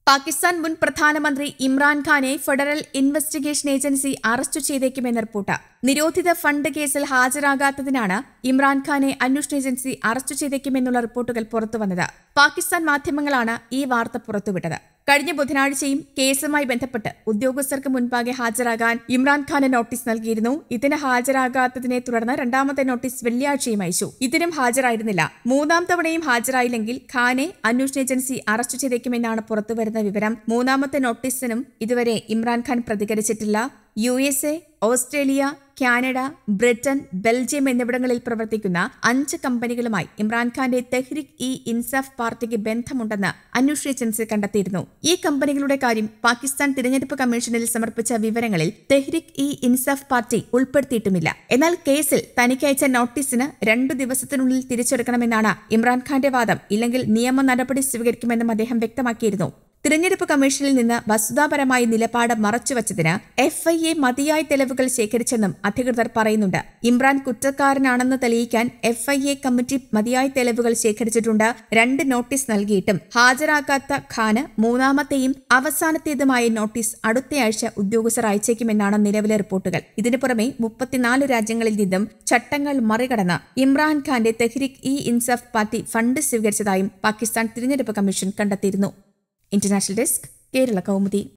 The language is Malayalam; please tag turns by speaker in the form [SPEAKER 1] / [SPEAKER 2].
[SPEAKER 1] പാകിസ്ഥാൻ മുൻ പ്രധാനമന്ത്രി ഇമ്രാൻഖാനെ ഫെഡറൽ ഇൻവെസ്റ്റിഗേഷൻ ഏജൻസി അറസ്റ്റ് ചെയ്തേക്കുമെന്ന് റിപ്പോർട്ട് നിരോധിത ഫണ്ട് കേസിൽ ഹാജരാകാത്തതിനാണ് ഇമ്രാൻഖാനെ അന്വേഷണ ഏജൻസി അറസ്റ്റ് ചെയ്തേക്കുമെന്നുള്ള റിപ്പോർട്ടുകൾ പുറത്തുവന്നത് പാകിസ്ഥാൻ മാധ്യമങ്ങളാണ് ഈ വാർത്ത പുറത്തുവിട്ടത് കഴിഞ്ഞ ബുധനാഴ്ചയും കേസുമായി ബന്ധപ്പെട്ട് ഉദ്യോഗസ്ഥർക്ക് മുൻപാകെ ഹാജരാകാൻ ഇമ്രാൻഖാന് നോട്ടീസ് നൽകിയിരുന്നു ഇതിന് ഹാജരാകാത്തതിനെ തുടർന്ന് രണ്ടാമത്തെ നോട്ടീസ് വെള്ളിയാഴ്ചയും അയച്ചു ഇതിനും ഹാജരായിരുന്നില്ല മൂന്നാം തവണയും ഹാജരായില്ലെങ്കിൽ ഖാനെ അന്വേഷണ ഏജൻസി അറസ്റ്റ് ചെയ്തേക്കുമെന്നാണ് പുറത്തുവരുന്ന വിവരം മൂന്നാമത്തെ നോട്ടീസിനും ഇതുവരെ ഇമ്രാൻഖാൻ പ്രതികരിച്ചിട്ടില്ല U S A Australia Canada Britain Belgium എന്നിവിടങ്ങളിൽ പ്രവർത്തിക്കുന്ന അഞ്ച് കമ്പനികളുമായി ഇമ്രാൻഖാന്റെ തെഹ്രിക് ഇ ഇൻസാഫ് പാർട്ടിക്ക് ബന്ധമുണ്ടെന്ന് അന്വേഷണ ഏജൻസി കണ്ടെത്തിയിരുന്നു ഈ കമ്പനികളുടെ കാര്യം പാകിസ്ഥാൻ തിരഞ്ഞെടുപ്പ് കമ്മീഷനിൽ സമർപ്പിച്ച വിവരങ്ങളിൽ തെഹ്രിക് ഇ ഇൻസാഫ് പാർട്ടി ഉൾപ്പെടുത്തിയിട്ടുമില്ല എന്നാൽ കേസിൽ തനിക്കയച്ച നോട്ടീസിന് രണ്ടു ദിവസത്തിനുള്ളിൽ തിരിച്ചെടുക്കണമെന്നാണ് ഇമ്രാൻഖാന്റെ വാദം ഇല്ലെങ്കിൽ നിയമ നടപടി സ്വീകരിക്കുമെന്നും അദ്ദേഹം വ്യക്തമാക്കിയിരുന്നു തിരഞ്ഞെടുപ്പ് കമ്മീഷനിൽ നിന്ന് വസ്തുതാപരമായ നിലപാട് മറച്ചുവച്ചതിന് എഫ് ഐ എ മതിയായ തെളിവുകൾ ശേഖരിച്ചെന്നും അധികൃതർ പറയുന്നുണ്ട് ഇമ്രാൻ കുറ്റക്കാരനാണെന്ന് തെളിയിക്കാൻ എഫ് ഐ എ കമ്മിറ്റി മതിയായ തെളിവുകൾ ശേഖരിച്ചിട്ടുണ്ട് രണ്ട് നോട്ടീസ് നൽകിയിട്ടും ഹാജരാക്കാത്ത ഖാന് മൂന്നാമത്തെയും അവസാനത്തേതുമായ നോട്ടീസ് അടുത്തയാഴ്ച ഉദ്യോഗസ്ഥർ അയച്ചേക്കുമെന്നാണ് നിലവിലെ റിപ്പോർട്ടുകൾ ഇതിനു പുറമെ മുപ്പത്തിനാല് രാജ്യങ്ങളിൽ നിന്നും ചട്ടങ്ങൾ മറികടന്ന് ഇമ്രാൻഖാന്റെ തെഹ്രിക് ഇ ഇൻസഫ് പാർട്ടി ഫണ്ട് സ്വീകരിച്ചതായും പാകിസ്ഥാൻ തിരഞ്ഞെടുപ്പ് കമ്മീഷൻ കണ്ടെത്തിയിരുന്നു ഇന്റർനാഷണൽ ഡെസ്ക് കേരള കൗമുദി